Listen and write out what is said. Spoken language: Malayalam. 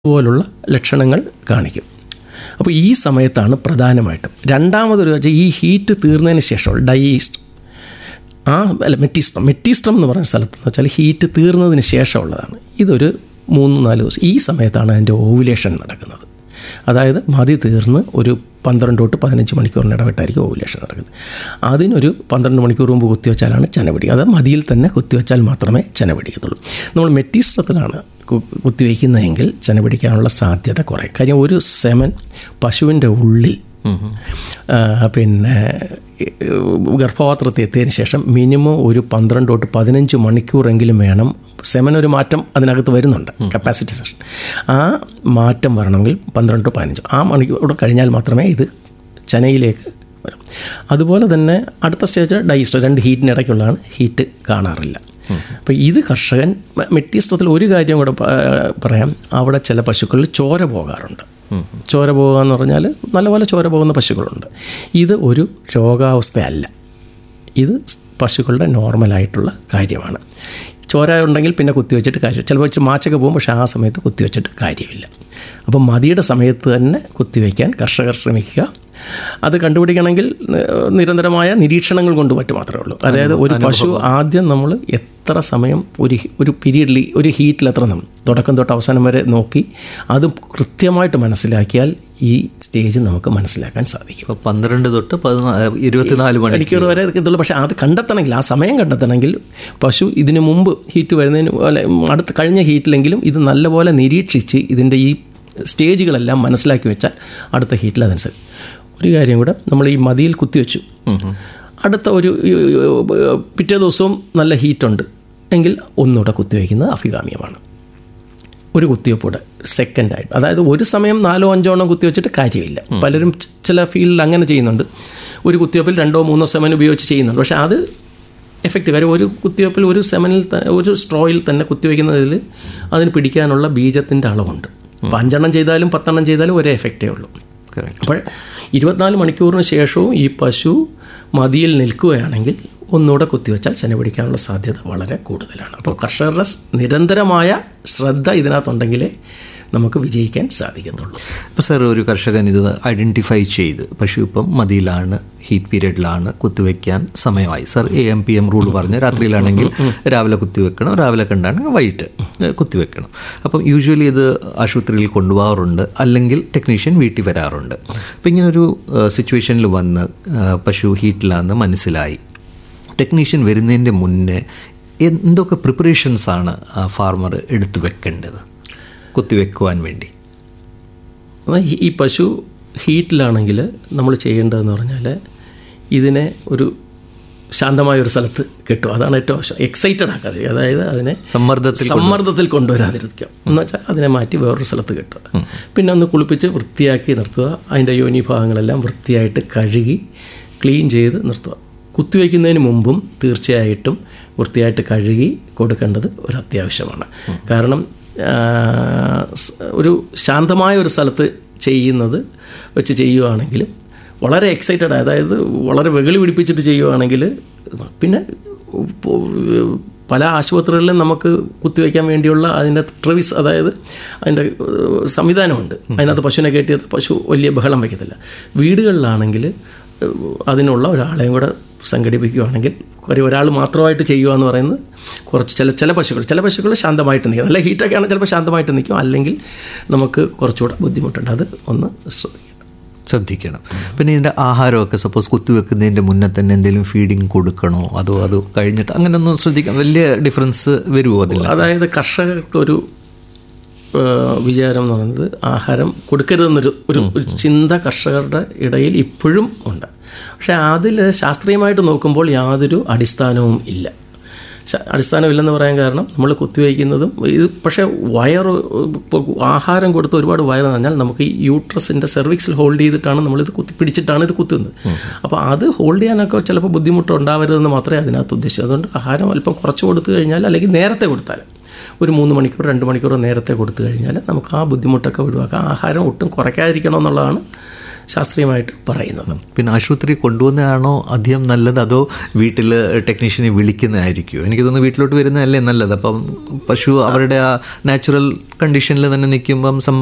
പോലുള്ള ലക്ഷണങ്ങൾ കാണിക്കും അപ്പോൾ ഈ സമയത്താണ് പ്രധാനമായിട്ടും രണ്ടാമതൊരു വെച്ചാൽ ഈ ഹീറ്റ് തീർന്നതിന് ശേഷം ഡൈസ്റ്റ് ആ അല്ല മെറ്റീസ്ട്രം മെറ്റീസ്ട്രം എന്ന് പറയുന്ന സ്ഥലത്ത് എന്ന് വെച്ചാൽ ഹീറ്റ് തീർന്നതിന് ശേഷമുള്ളതാണ് ഇതൊരു മൂന്ന് നാല് ദിവസം ഈ സമയത്താണ് അതിൻ്റെ ഓവുലേഷൻ നടക്കുന്നത് അതായത് മതി തീർന്ന് ഒരു പന്ത്രണ്ട് തൊട്ട് പതിനഞ്ച് മണിക്കൂറിന് ഇടവിട്ടായിരിക്കും ഓവുലേഷൻ നടക്കുന്നത് അതിനൊരു പന്ത്രണ്ട് മണിക്കൂർ മുമ്പ് കുത്തിവെച്ചാലാണ് ചെനപിടി അത് മതിയിൽ തന്നെ കുത്തിവെച്ചാൽ മാത്രമേ ചെനപിടിക്കത്തുള്ളൂ നമ്മൾ മെറ്റീസ്ട്രത്തിലാണ് കുത്തിവെക്കുന്നതെങ്കിൽ ചെനപിടിക്കാനുള്ള സാധ്യത കുറയും കാര്യം ഒരു സെമൻ പശുവിൻ്റെ ഉള്ളിൽ പിന്നെ ഗർഭപാത്രത്തിൽ എത്തിയതിന് ശേഷം മിനിമം ഒരു പന്ത്രണ്ട് തൊട്ട് പതിനഞ്ച് മണിക്കൂറെങ്കിലും വേണം സെമൻ ഒരു മാറ്റം അതിനകത്ത് വരുന്നുണ്ട് കപ്പാസിറ്റി സെഷൻ ആ മാറ്റം വരണമെങ്കിൽ പന്ത്രണ്ട് ടു പതിനഞ്ച് ആ മണിക്കൂർ കഴിഞ്ഞാൽ മാത്രമേ ഇത് ചനയിലേക്ക് വരും അതുപോലെ തന്നെ അടുത്ത സ്റ്റേജ് ഡൈസ്റ്റർ രണ്ട് ഹീറ്റിനിടയ്ക്കുള്ളതാണ് ഹീറ്റ് കാണാറില്ല അപ്പോൾ ഇത് കർഷകൻ മെറ്റീസ്ത്രത്തിൽ ഒരു കാര്യം കൂടെ പറയാം അവിടെ ചില പശുക്കളിൽ ചോര പോകാറുണ്ട് ചോര പോകുക എന്ന് പറഞ്ഞാൽ നല്ലപോലെ ചോര പോകുന്ന പശുക്കളുണ്ട് ഇത് ഒരു രോഗാവസ്ഥയല്ല ഇത് പശുക്കളുടെ നോർമലായിട്ടുള്ള കാര്യമാണ് ചോര ഉണ്ടെങ്കിൽ പിന്നെ കുത്തിവെച്ചിട്ട് കാര്യം ചിലപ്പോൾ വെച്ച് മാച്ചൊക്കെ പോകും പക്ഷേ ആ സമയത്ത് കുത്തിവെച്ചിട്ട് കാര്യമില്ല അപ്പം മതിയുടെ സമയത്ത് തന്നെ കുത്തിവെക്കാൻ കർഷകർ ശ്രമിക്കുക അത് കണ്ടുപിടിക്കണമെങ്കിൽ നിരന്തരമായ നിരീക്ഷണങ്ങൾ കൊണ്ട് പറ്റും മാത്രമേ ഉള്ളൂ അതായത് ഒരു പശു ആദ്യം നമ്മൾ എത്ര സമയം ഒരു ഒരു പീരീഡിൽ ഒരു ഹീറ്റിൽ എത്ര നമ്മൾ തുടക്കം തൊട്ട് അവസാനം വരെ നോക്കി അത് കൃത്യമായിട്ട് മനസ്സിലാക്കിയാൽ ഈ സ്റ്റേജ് നമുക്ക് മനസ്സിലാക്കാൻ സാധിക്കും പന്ത്രണ്ട് തൊട്ട് ഇരുപത്തിനാല് മണിക്കൂർ വരെ ഇതുള്ളൂ പക്ഷേ അത് കണ്ടെത്തണമെങ്കിൽ ആ സമയം കണ്ടെത്തണമെങ്കിൽ പശു ഇതിനു മുമ്പ് ഹീറ്റ് വരുന്നതിന് അല്ലെ അടുത്ത കഴിഞ്ഞ ഹീറ്റിലെങ്കിലും ഇത് നല്ലപോലെ നിരീക്ഷിച്ച് ഇതിൻ്റെ ഈ സ്റ്റേജുകളെല്ലാം മനസ്സിലാക്കി വെച്ചാൽ അടുത്ത ഹീറ്റിൽ അതനുസരിച്ച് ഒരു കാര്യം കൂടെ നമ്മൾ ഈ മതിയിൽ കുത്തിവെച്ചു അടുത്ത ഒരു പിറ്റേ ദിവസവും നല്ല ഹീറ്റുണ്ട് എങ്കിൽ ഒന്നുകൂടെ കുത്തിവെക്കുന്നത് അഭികാമ്യമാണ് ഒരു കുത്തിവെപ്പൂടെ സെക്കൻഡായിട്ട് അതായത് ഒരു സമയം നാലോ അഞ്ചോ എണ്ണം കുത്തിവെച്ചിട്ട് കാര്യമില്ല പലരും ചില ഫീൽഡിൽ അങ്ങനെ ചെയ്യുന്നുണ്ട് ഒരു കുത്തിവെപ്പിൽ രണ്ടോ മൂന്നോ സെമൻ ഉപയോഗിച്ച് ചെയ്യുന്നുണ്ട് പക്ഷേ അത് എഫക്റ്റ് കാര്യം ഒരു കുത്തിവെപ്പിൽ ഒരു സെമനിൽ ഒരു സ്ട്രോയിൽ തന്നെ കുത്തിവെക്കുന്നതിൽ അതിന് പിടിക്കാനുള്ള ബീജത്തിൻ്റെ അളവുണ്ട് അപ്പോൾ അഞ്ചെണ്ണം ചെയ്താലും പത്തെണ്ണം ചെയ്താലും ഒരേ എഫക്റ്റേ ഉള്ളൂ അപ്പോൾ ഇരുപത്തിനാല് മണിക്കൂറിന് ശേഷവും ഈ പശു മതിയിൽ നിൽക്കുകയാണെങ്കിൽ ഒന്നുകൂടെ കുത്തിവെച്ചാൽ ചെന പിടിക്കാനുള്ള സാധ്യത വളരെ കൂടുതലാണ് അപ്പോൾ കർഷകരുടെ നിരന്തരമായ ശ്രദ്ധ ഇതിനകത്തുണ്ടെങ്കിലേ നമുക്ക് വിജയിക്കാൻ സാധിക്കത്തുള്ളൂ അപ്പോൾ സാർ ഒരു കർഷകൻ ഇത് ഐഡൻറ്റിഫൈ ചെയ്ത് പശു ഇപ്പം മതിയിലാണ് ഹീറ്റ് പീരീഡിലാണ് കുത്തിവെക്കാൻ സമയമായി sir A M P M rule പറഞ്ഞ് രാത്രിയിലാണെങ്കിൽ രാവിലെ കുത്തിവെക്കണം രാവിലെ കണ്ടാണെങ്കിൽ വൈകിട്ട് കുത്തിവെക്കണം അപ്പം യൂഷ്വലി ഇത് ആശുപത്രിയിൽ കൊണ്ടുപോകാറുണ്ട് അല്ലെങ്കിൽ ടെക്നീഷ്യൻ വീട്ടിൽ വരാറുണ്ട് അപ്പം ഇങ്ങനൊരു സിറ്റുവേഷനിൽ വന്ന് പശു ഹീറ്റിലാണെന്ന് മനസ്സിലായി ടെക്നീഷ്യൻ വരുന്നതിൻ്റെ മുന്നേ എന്തൊക്കെ പ്രിപ്പറേഷൻസാണ് ആ ഫാർമർ എടുത്തു വെക്കേണ്ടത് കുത്തിവെക്കുവാൻ വേണ്ടി ഈ പശു ഹീറ്റിലാണെങ്കിൽ നമ്മൾ ചെയ്യേണ്ടതെന്ന് പറഞ്ഞാൽ ഇതിനെ ഒരു ശാന്തമായ ഒരു സ്ഥലത്ത് കിട്ടും അതാണ് ഏറ്റവും എക്സൈറ്റഡ് ആക്കാതെ അതായത് അതിനെ സമ്മർദ്ദത്തിൽ സമ്മർദ്ദത്തിൽ കൊണ്ടുവരാതിരിക്കുക എന്ന് വെച്ചാൽ അതിനെ മാറ്റി വേറൊരു സ്ഥലത്ത് കിട്ടുക പിന്നെ ഒന്ന് കുളിപ്പിച്ച് വൃത്തിയാക്കി നിർത്തുക അതിൻ്റെ യോനി ഭാഗങ്ങളെല്ലാം വൃത്തിയായിട്ട് കഴുകി ക്ലീൻ ചെയ്ത് നിർത്തുക കുത്തിവയ്ക്കുന്നതിന് മുമ്പും തീർച്ചയായിട്ടും വൃത്തിയായിട്ട് കഴുകി കൊടുക്കേണ്ടത് ഒരു അത്യാവശ്യമാണ് കാരണം ഒരു ശാന്തമായ ഒരു സ്ഥലത്ത് ചെയ്യുന്നത് വെച്ച് ചെയ്യുവാണെങ്കിലും വളരെ എക്സൈറ്റഡ് അതായത് വളരെ വെകളി പിടിപ്പിച്ചിട്ട് ചെയ്യുവാണെങ്കിൽ പിന്നെ പല ആശുപത്രികളിലും നമുക്ക് കുത്തിവയ്ക്കാൻ വേണ്ടിയുള്ള അതിൻ്റെ ട്രവിസ് അതായത് അതിൻ്റെ സംവിധാനമുണ്ട് അതിനകത്ത് പശുവിനെ കയറ്റിയത് പശു വലിയ ബഹളം വയ്ക്കത്തില്ല വീടുകളിലാണെങ്കിൽ അതിനുള്ള ഒരാളെയും കൂടെ സംഘടിപ്പിക്കുകയാണെങ്കിൽ ഒരു ഒരാൾ മാത്രമായിട്ട് ചെയ്യുക എന്ന് പറയുന്നത് കുറച്ച് ചില ചില പശുക്കൾ ചില പശുക്കൾ ശാന്തമായിട്ട് നിൽക്കും നല്ല ഹീറ്റൊക്കെ ആണെങ്കിൽ ചിലപ്പോൾ ശാന്തമായിട്ട് നിൽക്കും അല്ലെങ്കിൽ നമുക്ക് കുറച്ചുകൂടെ ബുദ്ധിമുട്ടുണ്ട് അത് ഒന്ന് ശ്രദ്ധിക്കണം ശ്രദ്ധിക്കണം പിന്നെ ഇതിൻ്റെ ആഹാരമൊക്കെ സപ്പോസ് കുത്തിവെക്കുന്നതിൻ്റെ മുന്നേ തന്നെ എന്തെങ്കിലും ഫീഡിങ് കൊടുക്കണോ അതോ അത് കഴിഞ്ഞിട്ട് അങ്ങനെയൊന്നും ശ്രദ്ധിക്കാം വലിയ ഡിഫറൻസ് വരുമോ അതിൽ അതായത് കർഷകർക്കൊരു വിചാരം എന്ന് പറയുന്നത് ആഹാരം കൊടുക്കരുതെന്നൊരു ഒരു ചിന്ത കർഷകരുടെ ഇടയിൽ ഇപ്പോഴും ഉണ്ട് പക്ഷേ അതിൽ ശാസ്ത്രീയമായിട്ട് നോക്കുമ്പോൾ യാതൊരു അടിസ്ഥാനവും ഇല്ല അടിസ്ഥാനമില്ലെന്ന് പറയാൻ കാരണം നമ്മൾ കുത്തിവയ്ക്കുന്നതും ഇത് പക്ഷേ വയർ ആഹാരം കൊടുത്ത് ഒരുപാട് വയർ പറഞ്ഞാൽ നമുക്ക് ഈ യൂട്രസിൻ്റെ സെർവിക്സിൽ ഹോൾഡ് ചെയ്തിട്ടാണ് നമ്മളിത് കുത്തി പിടിച്ചിട്ടാണ് ഇത് കുത്തുന്നത് അപ്പോൾ അത് ഹോൾഡ് ചെയ്യാനൊക്കെ ചിലപ്പോൾ ബുദ്ധിമുട്ട് ഉണ്ടാവരുതെന്ന് മാത്രമേ അതിനകത്ത് ഉദ്ദേശിച്ചു അതുകൊണ്ട് ആഹാരം അല്പം കുറച്ച് കൊടുത്തു കഴിഞ്ഞാൽ അല്ലെങ്കിൽ നേരത്തെ കൊടുത്താൽ ഒരു മൂന്ന് മണിക്കൂർ രണ്ട് മണിക്കൂർ നേരത്തെ കൊടുത്തു കഴിഞ്ഞാൽ നമുക്ക് ആ ബുദ്ധിമുട്ടൊക്കെ ഒഴിവാക്കാം ആഹാരം ഒട്ടും കുറയ്ക്കാതിരിക്കണം എന്നുള്ളതാണ് ശാസ്ത്രീയമായിട്ട് പറയുന്നത് പിന്നെ ആശുപത്രി കൊണ്ടുവന്നതാണോ അധികം നല്ലത് അതോ വീട്ടിൽ ടെക്നീഷ്യനെ വിളിക്കുന്നതായിരിക്കുമോ എനിക്ക് തോന്നുന്നു വീട്ടിലോട്ട് വരുന്നതല്ലേ നല്ലത് അപ്പം പശു അവരുടെ ആ നാച്ചുറൽ കണ്ടീഷനിൽ തന്നെ നിൽക്കുമ്പം സം